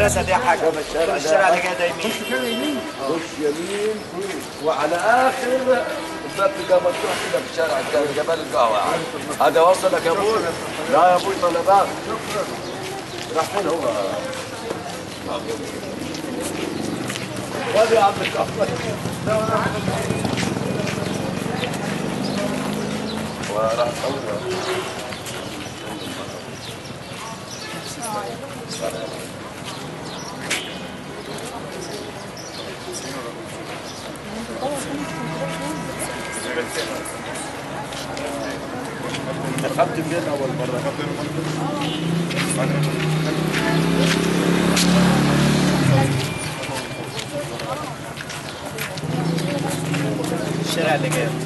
الثلاثة دي يا حاج شوف الشارع ده. الشارع اللي جاي ده يمين خش يمين وعلى اخر الباب تلقى مفتوح كده في الشارع الجبل جبل القهوه هذا وصلك يا ابوي لا يا ابوي طلبات راح فين هو خذ يا عم القهوه وراح تصور دخلت منين اول مره الشارع اللي جاي